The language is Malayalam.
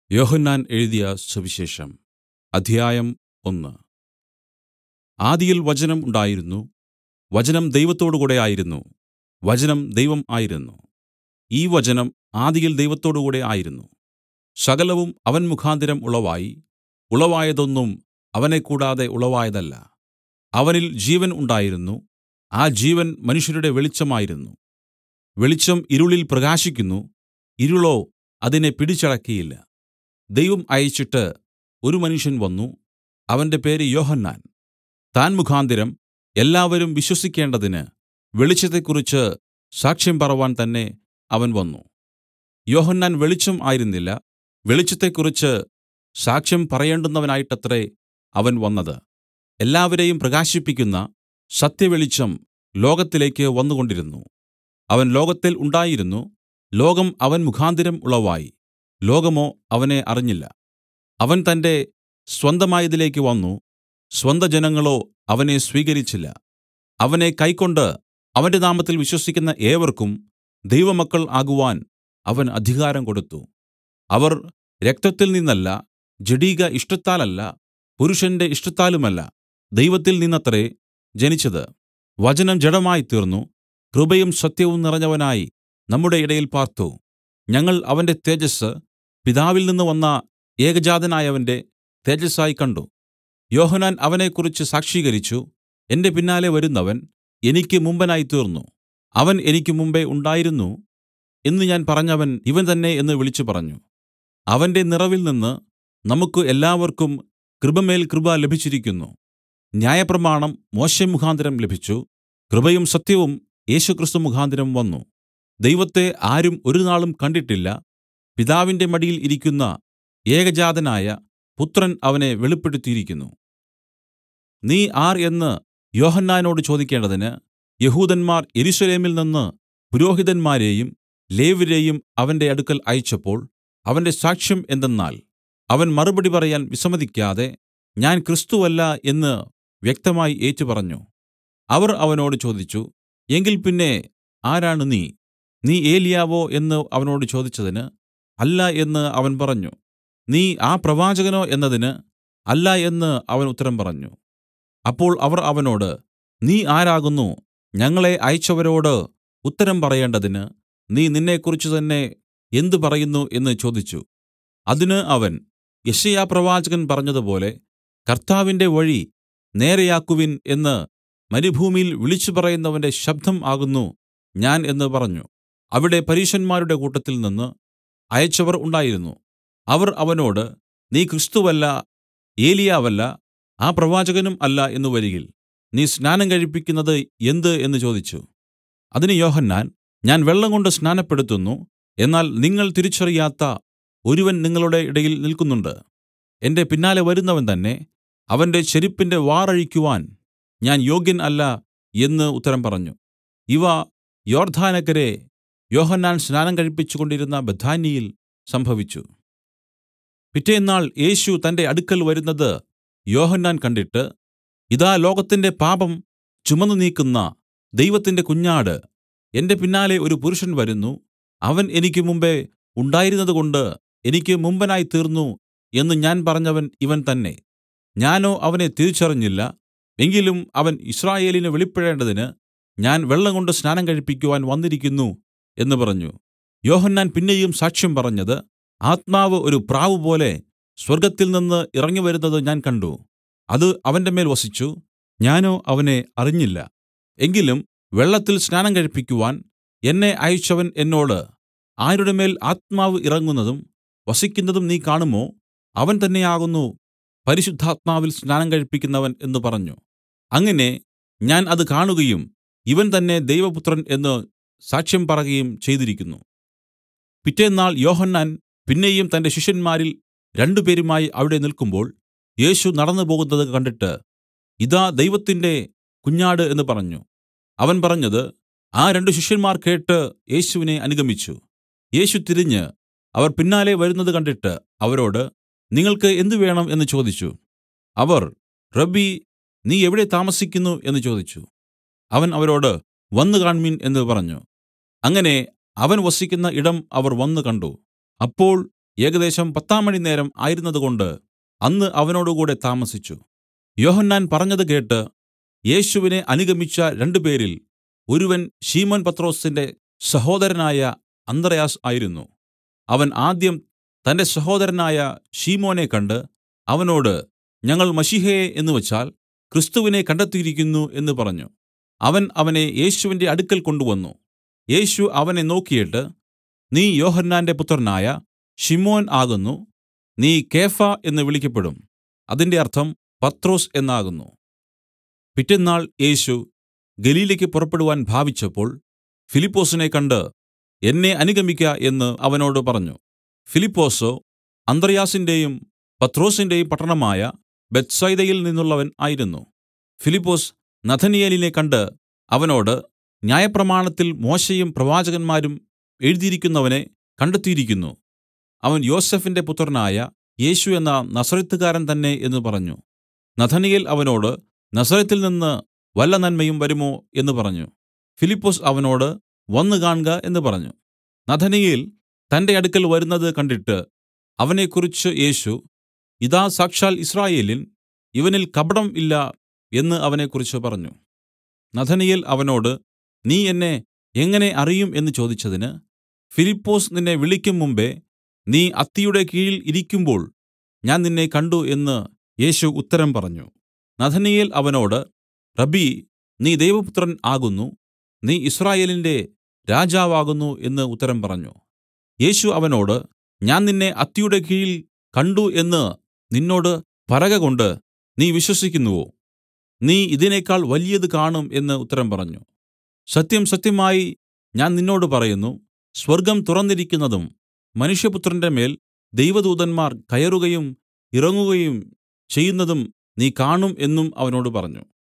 യോഹന്നാൻ എഴുതിയ സുവിശേഷം അധ്യായം ഒന്ന് ആദിയിൽ വചനം ഉണ്ടായിരുന്നു വചനം ദൈവത്തോടുകൂടെ ആയിരുന്നു വചനം ദൈവം ആയിരുന്നു ഈ വചനം ആദിയിൽ ദൈവത്തോടുകൂടെ ആയിരുന്നു സകലവും അവൻ മുഖാന്തരം ഉളവായി ഉളവായതൊന്നും അവനെ കൂടാതെ ഉളവായതല്ല അവനിൽ ജീവൻ ഉണ്ടായിരുന്നു ആ ജീവൻ മനുഷ്യരുടെ വെളിച്ചമായിരുന്നു വെളിച്ചം ഇരുളിൽ പ്രകാശിക്കുന്നു ഇരുളോ അതിനെ പിടിച്ചടക്കിയില്ല ദൈവം അയച്ചിട്ട് ഒരു മനുഷ്യൻ വന്നു അവന്റെ പേര് യോഹന്നാൻ താൻ മുഖാന്തരം എല്ലാവരും വിശ്വസിക്കേണ്ടതിന് വെളിച്ചത്തെക്കുറിച്ച് സാക്ഷ്യം പറവാൻ തന്നെ അവൻ വന്നു യോഹന്നാൻ വെളിച്ചം ആയിരുന്നില്ല വെളിച്ചത്തെക്കുറിച്ച് സാക്ഷ്യം പറയേണ്ടുന്നവനായിട്ടത്രേ അവൻ വന്നത് എല്ലാവരെയും പ്രകാശിപ്പിക്കുന്ന സത്യവെളിച്ചം ലോകത്തിലേക്ക് വന്നുകൊണ്ടിരുന്നു അവൻ ലോകത്തിൽ ഉണ്ടായിരുന്നു ലോകം അവൻ മുഖാന്തരം ഉളവായി ലോകമോ അവനെ അറിഞ്ഞില്ല അവൻ തന്റെ സ്വന്തമായതിലേക്ക് വന്നു സ്വന്തജനങ്ങളോ അവനെ സ്വീകരിച്ചില്ല അവനെ കൈക്കൊണ്ട് അവന്റെ നാമത്തിൽ വിശ്വസിക്കുന്ന ഏവർക്കും ദൈവമക്കൾ ആകുവാൻ അവൻ അധികാരം കൊടുത്തു അവർ രക്തത്തിൽ നിന്നല്ല ജഡിക ഇഷ്ടത്താലല്ല പുരുഷന്റെ ഇഷ്ടത്താലുമല്ല ദൈവത്തിൽ നിന്നത്രേ ജനിച്ചത് വചനം ജഡമായിത്തീർന്നു കൃപയും സത്യവും നിറഞ്ഞവനായി നമ്മുടെ ഇടയിൽ പാർത്തു ഞങ്ങൾ അവന്റെ തേജസ്സ് പിതാവിൽ നിന്ന് വന്ന ഏകജാതനായവന്റെ തേജസ്സായി കണ്ട് യോഹന്നാൻ അവനെക്കുറിച്ച് സാക്ഷീകരിച്ചു എന്റെ പിന്നാലെ വരുന്നവൻ എനിക്ക് മുമ്പനായിത്തീർന്നു അവൻ എനിക്ക് മുമ്പെ ഉണ്ടായിരുന്നു എന്ന് ഞാൻ പറഞ്ഞവൻ ഇവൻ തന്നെ എന്ന് വിളിച്ചുപറഞ്ഞു അവന്റെ നിറവിൽ നിന്ന് നമുക്ക് എല്ലാവർക്കും കൃപമേൽ കൃപ ലഭിച്ചിരിക്കുന്നു ന്യായപ്രമാണം മോശെ മുഖാന്തരം ലഭിച്ചു കൃപയും സത്യവും യേശുക്രിസ്തു മുഖാന്തരം വന്നു ദൈവത്തെ ആരും ഒരുനാളും കണ്ടിട്ടില്ല പിതാവിന്റെ മടിയിൽ ഇരിക്കുന്ന ഏകജാതനായ പുത്രൻ അവനെ വെളിപ്പെടുത്തിയിരിക്കുന്നു നീ ആർ എന്ന് യോഹന്നാനോട് ചോദിക്കേണ്ടതിന് യഹൂദന്മാർ യെരൂശലേമിൽ നിന്ന് പുരോഹിതന്മാരെയും ലേവ്യരെയും അവന്റെ അടുക്കൽ അയച്ചപ്പോൾ അവന്റെ സാക്ഷ്യം എന്തെന്നാൽ അവൻ മറുപടി പറയാൻ വിസമ്മതിക്കാതെ ഞാൻ ക്രിസ്തുവല്ല എന്ന് വ്യക്തമായി ഏറ്റുപറഞ്ഞു അവർ അവനോട് ചോദിച്ചു എങ്കിൽ പിന്നെ ആരാണ് നീ നീ ഏലിയാവോ എന്ന് അവനോട് ചോദിച്ചതിന് അല്ല എന്ന് അവൻ പറഞ്ഞു നീ ആ പ്രവാചകനോ എന്നതിന് അല്ല എന്ന് അവൻ ഉത്തരം പറഞ്ഞു അപ്പോൾ അവർ അവനോട് നീ ആരാകുന്നു ഞങ്ങളെ അയച്ചവരോട് ഉത്തരം പറയേണ്ടതിന് നീ നിന്നെക്കുറിച്ച് തന്നെ എന്ത് പറയുന്നു എന്ന് ചോദിച്ചു അതിന് അവൻ യെശയ്യാപ്രവാചകൻ പറഞ്ഞതുപോലെ കർത്താവിന്റെ വഴി നേരെയാക്കുവിൻ എന്ന് മരുഭൂമിയിൽ വിളിച്ചു പറയുന്നവന്റെ ശബ്ദം ആകുന്നു ഞാൻ എന്ന് പറഞ്ഞു അവിടെ പരീശന്മാരുടെ കൂട്ടത്തിൽ നിന്ന് അയച്ചവർ ഉണ്ടായിരുന്നു അവർ അവനോട് നീ ക്രിസ്തുവല്ല ഏലിയാവല്ല ആ പ്രവാചകനും അല്ല എന്ന് വരികിൽ നീ സ്നാനം കഴിപ്പിക്കുന്നത് എന്ത് എന്ന് ചോദിച്ചു അതിന് യോഹന്നാൻ ഞാൻ വെള്ളംകൊണ്ട് സ്നാനപ്പെടുത്തുന്നു എന്നാൽ നിങ്ങൾ തിരിച്ചറിയാത്ത ഒരുവൻ നിങ്ങളുടെ ഇടയിൽ നിൽക്കുന്നുണ്ട് എന്റെ പിന്നാലെ വരുന്നവൻ തന്നെ അവന്റെ ചെരിപ്പിന്റെ വാറഴിക്കുവാൻ ഞാൻ യോഗ്യൻ അല്ല എന്ന് ഉത്തരം പറഞ്ഞു ഇവ യോർദ്ധാനക്കരെ യോഹന്നാൻ സ്നാനം കഴിപ്പിച്ചുകൊണ്ടിരുന്ന ബഥാന്യയിൽ സംഭവിച്ചു പിറ്റേന്നാൾ യേശു തന്റെ അടുക്കൽ വരുന്നത് യോഹന്നാൻ കണ്ടിട്ട് ഇതാ ലോകത്തിന്റെ പാപം ചുമന്നു നീക്കുന്ന ദൈവത്തിന്റെ കുഞ്ഞാട് എന്റെ പിന്നാലെ ഒരു പുരുഷൻ വരുന്നു അവൻ എനിക്ക് മുമ്പെ ഉണ്ടായിരുന്നതുകൊണ്ട് എനിക്ക് മുമ്പനായി തീർന്നു എന്ന് ഞാൻ പറഞ്ഞവൻ ഇവൻ തന്നെ ഞാനോ അവനെ തിരിച്ചറിഞ്ഞില്ല എങ്കിലും അവൻ ഇസ്രായേലിന് വെളിപ്പെടേണ്ടതിന് ഞാൻ വെള്ളംകൊണ്ട് സ്നാനം കഴിപ്പിക്കുവാൻ വന്നിരിക്കുന്നു എന്ന് പറഞ്ഞു യോഹന്നാൻ പിന്നെയും സാക്ഷ്യം പറഞ്ഞത് ആത്മാവ് ഒരു പ്രാവ് പോലെ സ്വർഗ്ഗത്തിൽ നിന്ന് ഇറങ്ങി വരുന്നത് ഞാൻ കണ്ട് അത് അവന്റെ മേൽ വസിച്ചു ഞാനോ അവനെ അറിഞ്ഞില്ല എങ്കിലും വെള്ളത്തിൽ സ്നാനം കഴിപ്പിക്കുവാൻ എന്നെ അയച്ചവൻ എന്നോട് ആരുടെ മേൽ ആത്മാവ് ഇറങ്ങുന്നതും വസിക്കുന്നതും നീ കാണുമോ അവൻ തന്നെയാകുന്നു പരിശുദ്ധാത്മാവിൽ സ്നാനം കഴിപ്പിക്കുന്നവൻ എന്ന് പറഞ്ഞു അങ്ങനെ ഞാൻ അത് കാണുകയും ഇവൻ തന്നെ ദൈവപുത്രൻ എന്ന് സാക്ഷ്യം പറയുകയും ചെയ്തിരിക്കുന്നു പിറ്റേന്നാൾ യോഹന്നാൻ പിന്നെയും തന്റെ ശിഷ്യന്മാരിൽ രണ്ടുപേരുമായി അവിടെ നിൽക്കുമ്പോൾ യേശു നടന്നു പോകുന്നത് കണ്ടിട്ട് ഇതാ ദൈവത്തിന്റെ കുഞ്ഞാട് എന്ന് പറഞ്ഞു അവൻ പറഞ്ഞത് ആ രണ്ടു ശിഷ്യന്മാർ കേട്ട് യേശുവിനെ അനുഗമിച്ചു യേശു തിരിഞ്ഞ് അവർ പിന്നാലെ വരുന്നത് കണ്ടിട്ട് അവരോട് നിങ്ങൾക്ക് എന്ത് വേണം എന്ന് ചോദിച്ചു അവർ റബ്ബീ നീ എവിടെ താമസിക്കുന്നു എന്ന് ചോദിച്ചു അവൻ അവരോട് വന്നു കാണ്മിൻ എന്ന് പറഞ്ഞു അങ്ങനെ അവൻ വസിക്കുന്ന ഇടം അവർ വന്നു കണ്ടു അപ്പോൾ ഏകദേശം പത്താം മണിനേരം ആയിരുന്നതുകൊണ്ട് അന്ന് അവനോടുകൂടെ താമസിച്ചു യോഹന്നാൻ പറഞ്ഞത് കേട്ട് യേശുവിനെ അനുഗമിച്ച രണ്ടുപേരിൽ ഒരുവൻ ശിമോൻ പത്രൊസിന്റെ സഹോദരനായ അന്ത്രെയാസ് ആയിരുന്നു അവൻ ആദ്യം തന്റെ സഹോദരനായ ശിമോനെ കണ്ട് അവനോട് ഞങ്ങൾ മശീഹയെ എന്നുവച്ചാൽ ക്രിസ്തുവിനെ കണ്ടെത്തിയിരിക്കുന്നു എന്ന് പറഞ്ഞു അവൻ അവനെ യേശുവിന്റെ അടുക്കൽ കൊണ്ടുവന്നു യേശു അവനെ നോക്കിയിട്ട് നീ യോഹന്നാന്റെ പുത്രനായ ശിമോൻ ആകുന്നു നീ കേഫ എന്ന് വിളിക്കപ്പെടും അതിന്റെ അർത്ഥം പത്രോസ് എന്നാകുന്നു പിറ്റെന്നാൾ യേശു ഗലീലയ്ക്ക് പുറപ്പെടുവാൻ ഭാവിച്ചപ്പോൾ ഫിലിപ്പൊസിനെ കണ്ട് എന്നെ അനുഗമിക്ക എന്ന് അവനോട് പറഞ്ഞു ഫിലിപ്പൊസോ അന്ത്രെയാസിന്റെയും പത്രൊസിന്റെയും പട്ടണമായ ബേത്ത്സയിദയിൽ നിന്നുള്ളവൻ ആയിരുന്നു ഫിലിപ്പൊസ് നഥനയേലിനെ കണ്ട് അവനോട് ന്യായപ്രമാണത്തിൽ മോശെയും പ്രവാചകന്മാരും എഴുതിയിരിക്കുന്നവനെ കണ്ടെത്തിയിരിക്കുന്നു അവൻ യോസഫിന്റെ പുത്രനായ യേശു എന്ന നസറെത്തുകാരൻ തന്നെ എന്ന് പറഞ്ഞു നഥനയേൽ അവനോട് നസറെത്തിൽ നിന്ന് വല്ല നന്മയും വരുമോ എന്ന് പറഞ്ഞു ഫിലിപ്പൊസ് അവനോട് വന്നു കാൺക എന്ന് പറഞ്ഞു നഥനയേൽ തന്റെ അടുക്കൽ വരുന്നത് കണ്ടിട്ട് അവനെക്കുറിച്ച് യേശു ഇതാ സാക്ഷാൽ ഇസ്രായേല്യൻ ഇവനിൽ കപടം ഇല്ല എന്ന് അവനെക്കുറിച്ച് പറഞ്ഞു നഥനയേൽ അവനോട് നീ എന്നെ എങ്ങനെ അറിയും എന്ന് ചോദിച്ചതിന് ഫിലിപ്പൊസ് നിന്നെ വിളിക്കും മുമ്പെ നീ അത്തിയുടെ കീഴിൽ ഇരിക്കുമ്പോൾ ഞാൻ നിന്നെ കണ്ട് എന്ന് യേശു ഉത്തരം പറഞ്ഞു നഥനയേൽ അവനോട് റബ്ബീ നീ ദൈവപുത്രൻ ആകുന്നു നീ യിസ്രായേലിന്റെ രാജാവാകുന്നു എന്ന് ഉത്തരം പറഞ്ഞു യേശു അവനോട് ഞാൻ നിന്നെ അത്തിയുടെ കീഴിൽ കണ്ട് എന്ന് നിന്നോട് പറകകൊണ്ട് നീ വിശ്വസിക്കുന്നുവോ നീ ഇതിനേക്കാൾ വലിയത് കാണും എന്ന് ഉത്തരം പറഞ്ഞു സത്യം സത്യമായി ഞാൻ നിന്നോട് പറയുന്നു സ്വർഗ്ഗം തുറന്നിരിക്കുന്നതും മനുഷ്യപുത്രന്റെ മേൽ ദൈവദൂതന്മാർ കയറുകയും ഇറങ്ങുകയും ചെയ്യുന്നതും നീ കാണും എന്നും അവനോട് പറഞ്ഞു